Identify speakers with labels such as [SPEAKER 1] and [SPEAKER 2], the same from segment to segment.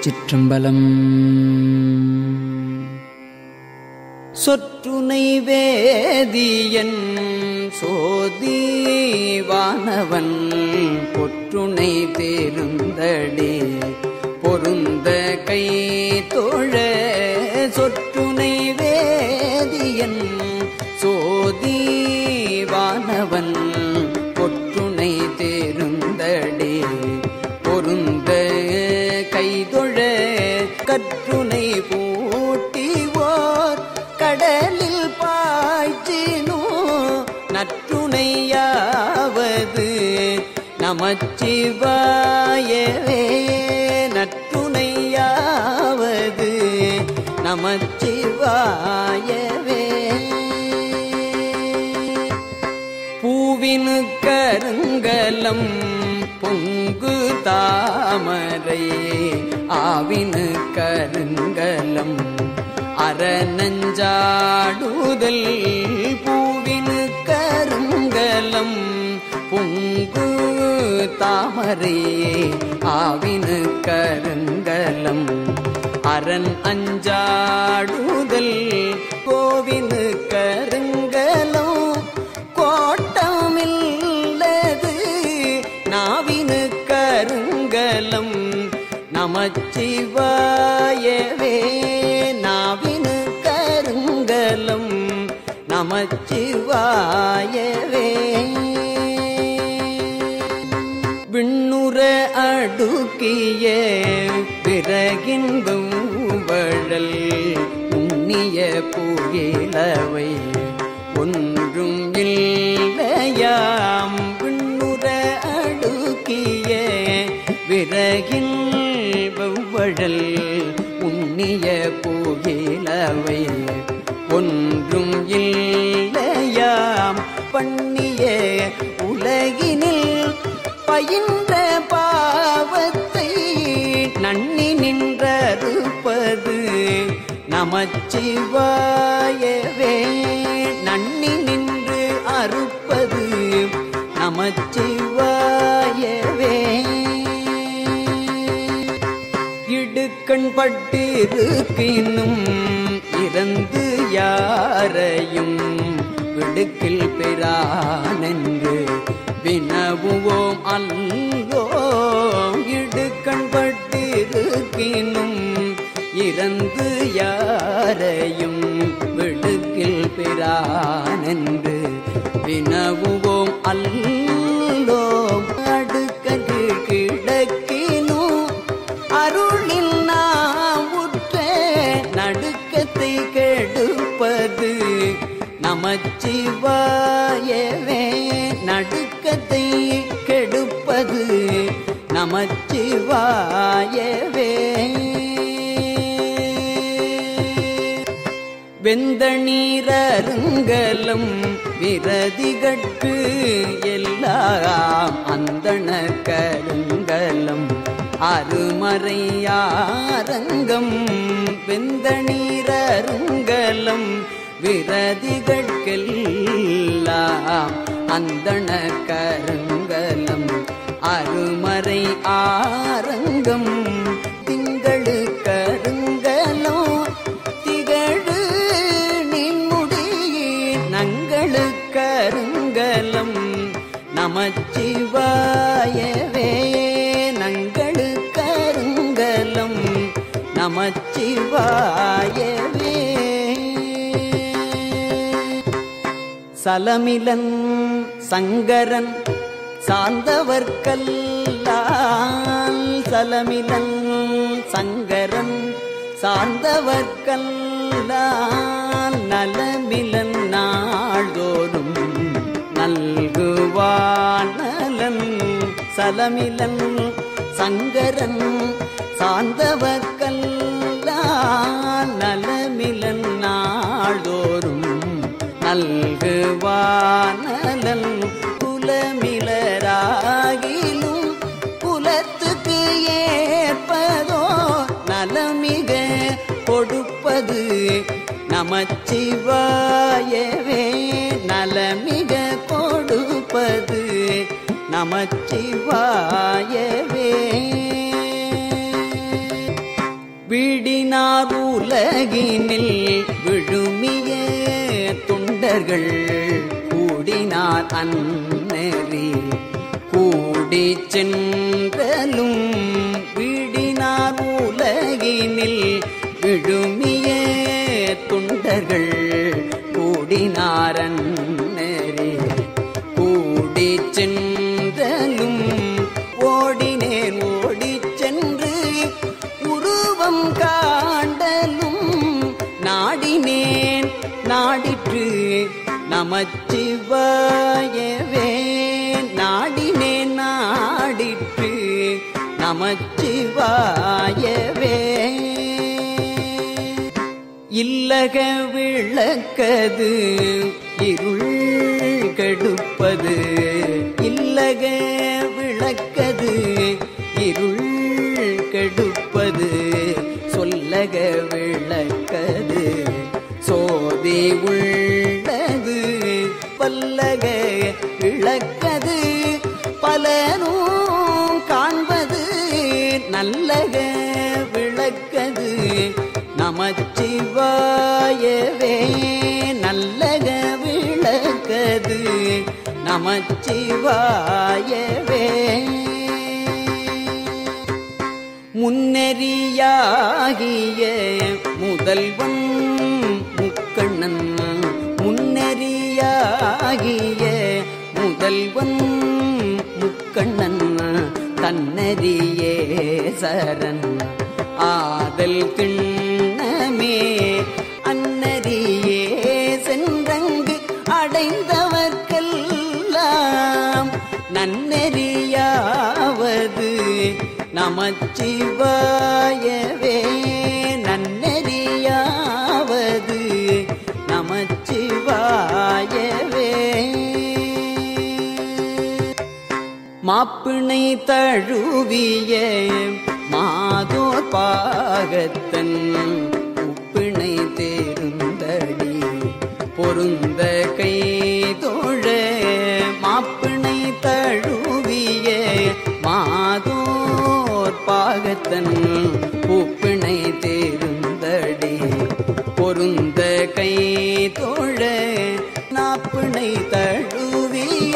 [SPEAKER 1] திருச்சிற்றம்பலம் சொற்றுனை வேதியன் சோதிவானவன் பொற்றுனை தேருந்தடி பொருந்த கை தோழ சொற்றுனை வேதியன் சோதிவானவன் பொற்றுனை தேருந்தடி பொருந்த கைதொழ கற்றுனை பூட்டிவோர் கடலில் பாய்ச்சினோ நற்றுணையாவது நமச்சிவாயவே நற்றுணையாவது நமச்சிவாயவே பூவினு கருங்கலம் பொங்கு தாமரை ஆவினு கருங்கலம் அறநஞ்சாடுதல் பூவினு கருங்கலம் பொங்கு தாமரை ஆவினு கருங்கலம் அரண் அஞ்சாடுதல் கோவினு கருங்கலம் கோட்டமில்லது நாவினு கருங்கலம் நமச்சிவாயவே நாவினு கருங்கலம் நமச்சிவாயவே விண்ணுற அடுக்கிய பிறகின் வழல் உண்ணிய புயலவை ஒன்றும் இல்லையாம் விண்ணுற அடுக்கிய விறகின் வெவ்வழல் உண்ணிய புயலவை ஒன்றும் இல்லையாம் பண்ணிய உலகினில் பயின்ற பாவத்தை நன்னி நின்றறுப்பது நமச்சிவாயவே நன்னி நின்று அறுப்பது நமச்சிவாயவே இடுக்கண் பட்டிருக்கினும் இறந்து யாரையும் விடுக்கில் பெறானென்று வினவுவோம் அல்லோம் இடுக்கண் பட்டிருக்கினும் இறந்து யாரையும் விடுக்கில் பெறானென்று வினவுவோம் அல்லோம் அடுக்ககு கிடக்கினோ அருளில் நாம் உற்ற நடுக்கத்தை கெடுப்பது நமச்சிவாயவே நடுக்கத்தை கெடுப்பது நமச்சிவாயவே வெந்த நீரருங்கலம் விரதிகட்கு எல்லாம் அந்தண கருங்கலம் அருமறையாரங்கம் வெந்த நீரருங்கலம் விரதிகட்கெல்லாம் அந்தண கருங்கலம் அருமறை ஆரங்கம் திங்களு கருங்கலம் திகழு நின்முடி நங்களு கருங்கலம் நமச்சிவாயவே நங்களு கருங்கலம் நமச்சிவாயவே சலமிலன் சங்கரன் சார்ந்தவர்கல்லால் சலமிலன் சங்கரன் சார்ந்தவர்கல்லால் நலமிலன் நாள்தோறும் நல்குவான் நலன் சலமிலன் சங்கரன் சார்ந்தவர்கல்லால் நலமிலன் நாள்தோறும் நல்குவானலன் குலமிலராகிலும் குலத்துக்கு ஏற்பதோ நலமிக கொடுப்பது நமச்சிவாயவே நலமிக கொடுப்பது நமச்சிவாயவே வீடினார் உலகினில் விழுமிய தொண்டர்கள் கூடினார் அன்னறி கூடி சென்றலும் வீடினார் உலகினில் விழுமிய தொண்டர்கள் கூடினாரன் கூடி சென்றலும் ஓடினேன் ஓடிச் சென்று உருவம் காண்டலும் நாடினேன் நாடிற்று நமச்சிவாயவே நாடினேன் நாடிற்று நமச்சிவாயவே இல்லக விளக்கது இருள் கெடுப்பது இல்லக விளக்கது இருள் கெடுப்பது சொல்லக விளக்கது சோதி உள்ளது பல்லக விளக்கது பலனும் காண்பது நல்லக விளக்கது நமச்சிவாயவே நல்லக விளக்கது நமச்சிவாயவே முன்னெறியாகிய முதல்வன் முக்கண்ணன் முன்னெறியாகிய முதல்வன் முக்கண்ணன் தன்னறியே சரண் ஆதல் திண்ணமே அன்னரியே சென்றங்கு அடைந்தவர்க்கெல்லாம் நன்னெறியாவது நமச்சிவாயவே நன்னெறியாவது நமச்சிவாயவே மாப்பிணை தழுவிய மாதோர் பாகத்தன் உப்பிணை தேருந்தடி பொருந்த கை தோழ மாப்பிணை தழுவிய மாதோர் பாகத்தன் உப்பிணை தேருந்தடி பொருந்த கை தோழ நாப்பிணை தழுவிய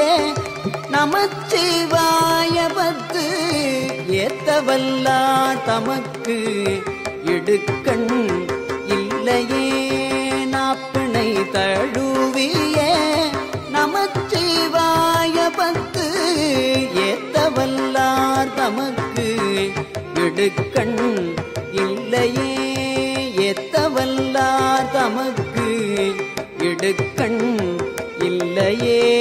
[SPEAKER 1] நமச்சிவாய பத்து ஏத்தவல்லார் தமக்கு இடுக்கண் இல்லையே நாப்பிணை தழுவிய நமச்சிவாய பத்து ஏத்தவல்லார் தமக்கு இடுக்கண் இல்லையே ஏத்தவல்லார் தமக்கு இடுக்கண் இல்லையே